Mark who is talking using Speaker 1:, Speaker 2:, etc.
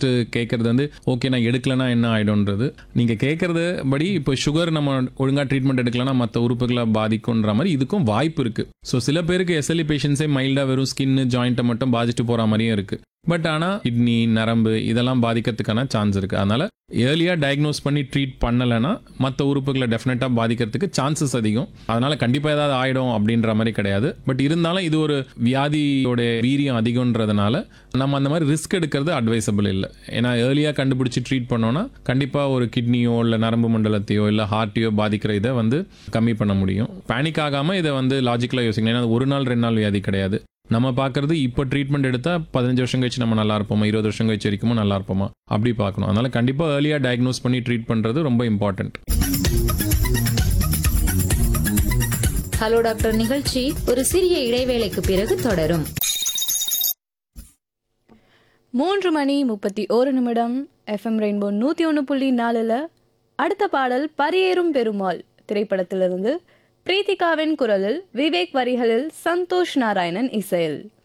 Speaker 1: first கேட்கறது வந்து okay நான் எடுக்கலனா என்ன ஆயிடும்ன்றது நீங்க கேட்கறது படி இப்போ சுகர் நம்ம ஒழுங்கா ட்ரீட்மெண்ட் எடுக்கலனா மற்ற உறுப்புகளை பாதிக்கும்ன்ற மாதிரி இதுக்கும் வாய்ப்பு இருக்கு ஸோ சில பேருக்கு எஸ்எல்இ பேஷண்ட்ஸே மைல்டா வெறும் ஸ்கின் ஜாயிண்ட்டை மட்டும் பாதிச்சுட்டு போற மாதிரியும் இருக்கு பட் ஆனால் கிட்னி நரம்பு இதெல்லாம் பாதிக்கிறதுக்கான சான்ஸ் இருக்குது அதனால் ஏர்லியாக டயக்னோஸ் பண்ணி ட்ரீட் பண்ணலைன்னா மற்ற உறுப்புகளை டெஃபினட்டாக பாதிக்கிறதுக்கு சான்சஸ் அதிகம் அதனால் கண்டிப்பாக ஏதாவது ஆகிடும் அப்படின்ற மாதிரி கிடையாது பட் இருந்தாலும் இது ஒரு வியாதியோட வீரியம் அதிகம்ன்றதுனால நம்ம அந்த மாதிரி ரிஸ்க் எடுக்கிறது அட்வைசபிள் இல்லை ஏன்னா ஏர்லியாக கண்டுபிடிச்சி ட்ரீட் பண்ணோன்னா கண்டிப்பாக ஒரு கிட்னியோ இல்லை நரம்பு மண்டலத்தையோ இல்லை ஹார்ட்டையோ பாதிக்கிற இதை வந்து கம்மி பண்ண முடியும் பேனிக் ஆகாமல் இதை வந்து லாஜிக்கலாக யோசிக்கணும் ஏன்னா அது ஒரு நாள் ரெண்டு நாள் வியாதி கிடையாது நம்ம பார்க்கறது இப்போ ட்ரீட்மெண்ட் எடுத்தால் பதினஞ்சு வருஷம் கழிச்சு நம்ம நல்லா இருப்போமா இருபது வருஷம் கழிச்சு வரைக்கும் நல்லா இருப்போமா அப்படி பார்க்கணும் அதனால கண்டிப்பாக ஏர்லியாக டயக்னோஸ் பண்ணி ட்ரீட் பண்ணுறது ரொம்ப இம்பார்ட்டன்ட்
Speaker 2: ஹலோ டாக்டர் நிகழ்ச்சி ஒரு சிறிய இடைவேளைக்கு பிறகு தொடரும்
Speaker 3: மூன்று மணி முப்பத்தி ஒரு நிமிடம் எஃப்எம் ரெயின்போ நூற்றி ஒன்று புள்ளி நாலில் அடுத்த பாடல் பரியேறும் பெருமாள் திரைப்படத்திலிருந்து பிரீத்திகாவின் குரலில் விவேக் வரிகளில் சந்தோஷ் நாராயணன் இசையில்